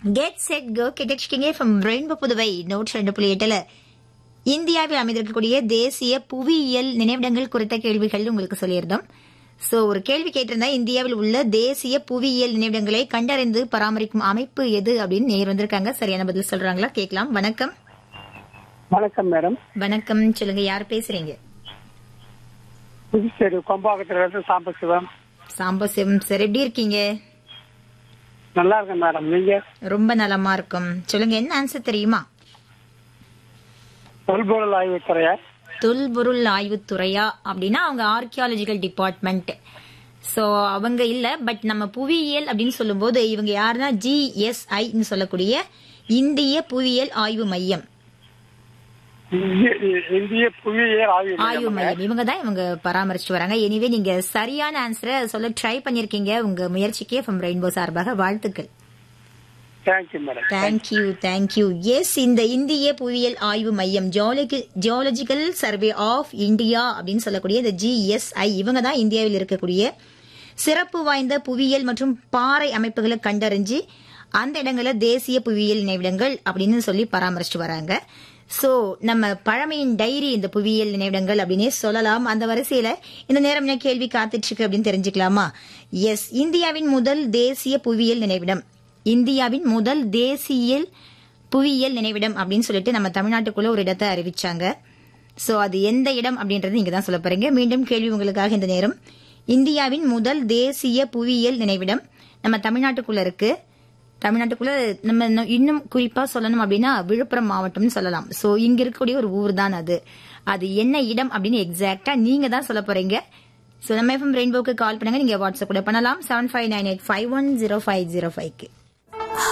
Get set go கிட்டச்சிக்கிங்க from rainbow Puduvai நூற்றி ரெண்டு புள்ளி எட்டுல இந்தியாவில் அமைந்திருக்கக்கூடிய தேசிய புவியியல் நினைவிடங்கள் குறித்த கேள்விகள் உங்களுக்கு சொல்லியிருந்தோம் சோ ஒரு கேள்வி கேட்டிருந்தா இந்தியாவில் உள்ள தேசிய புவியியல் நினைவிடங்களை கண்டறிந்து பராமரிக்கும் அமைப்பு எது அப்படின்னு நேர் வந்திருக்காங்க சரியான பதில் சொல்றாங்களா கேட்கலாம் வணக்கம் வணக்கம் மேடம் வணக்கம் சொல்லுங்க யார் பேசுறீங்க புதுச்சேரி கொம்பாக்கத்துல இருந்து சாம்பசிவம் சாம்பசிவம் சார் எப்படி இருக்கீங்க நல்லா இருக்கேன் மேடம் நீங்க ரொம்ப நலமா இருக்கும் சொல்லுங்க என்ன ஆன்சர் தெரியுமா தொல்பொருள் ஆய்வுத்துறையா தொல்பொருள் ஆய்வுத்துறையா அப்படின்னா அவங்க ஆர்கியாலஜிக்கல் டிபார்ட்மெண்ட் சோ அவங்க இல்ல பட் நம்ம புவியியல் அப்படின்னு சொல்லும்போது இவங்க யாருன்னா ஜிஎஸ்ஐன்னு சொல்லக்கூடிய இந்திய புவியியல் ஆய்வு மையம் இந்திய- இந்திய புவியியல் ஆய்வு ஆய்வு மையம். மையம் இவங்க தான் இவங்க பராமரிச்சுட்டு வராங்க எனிவே நீங்க சரியான ஆன்சரை சொல்ல ட்ரை பண்ணிருக்கீங்க உங்க முயற்சிக்கே ஃப்ரம் ரெயின்போ சார்பாக வாழ்த்துக்கள் thank you madam thank you thank you yes இந்த இந்திய புவியியல் ஆய்வு மையம் ஜியாலஜிக்கல் சர்வே ஆஃப் இந்தியா அப்படின்னு சொல்லக்கூடிய இந்த ஜிஎஸ்ஐ இவங்க தான் இந்தியாவில் இருக்கக்கூடிய சிறப்பு வாய்ந்த புவியியல் மற்றும் பாறை அமைப்புகளை கண்டறிஞ்சு அந்த இடங்களை தேசிய புவியியல் நினைவிடங்கள் அப்படின்னு சொல்லி பராமரிச்சுட்டு வராங்க சோ நம்ம பழமையின் டைரி இந்த புவியியல் நினைவிடங்கள் அப்படின்னே சொல்லலாம் அந்த வரிசையில இந்த நேரம் என்ன கேள்வி காத்துட்டு இருக்கு அப்படின்னு தெரிஞ்சுக்கலாமா எஸ் இந்தியாவின் முதல் தேசிய புவியியல் நினைவிடம் இந்தியாவின் முதல் தேசிய புவியியல் நினைவிடம் அப்படின்னு சொல்லிட்டு நம்ம தமிழ்நாட்டுக்குள்ள ஒரு இடத்தை அறிவிச்சாங்க சோ அது எந்த இடம் அப்படின்றது நீங்க தான் சொல்ல போறீங்க மீண்டும் கேள்வி உங்களுக்காக இந்த நேரம் இந்தியாவின் முதல் தேசிய புவியியல் நினைவிடம் நம்ம தமிழ்நாட்டுக்குள்ள இருக்கு தமிழ்நாட்டுக்குள்ள நம்ம இன்னும் இன்னும் குறிப்பா சொல்லணும் அப்படின்னா விழுப்புரம் மாவட்டம்னு சொல்லலாம் சோ இங்க இருக்கக்கூடிய ஒரு ஊர் தான் அது அது என்ன இடம் அப்படின்னு எக்ஸாக்டா நீங்க தான் சொல்ல போறீங்க ஸோ நம்ம எஃப்எம் ரெயின்போக்கு கால் பண்ணுங்க நீங்க வாட்ஸ்அப் கூட பண்ணலாம் seven five nine eight five one zero five zero ஃபைவ்க்கு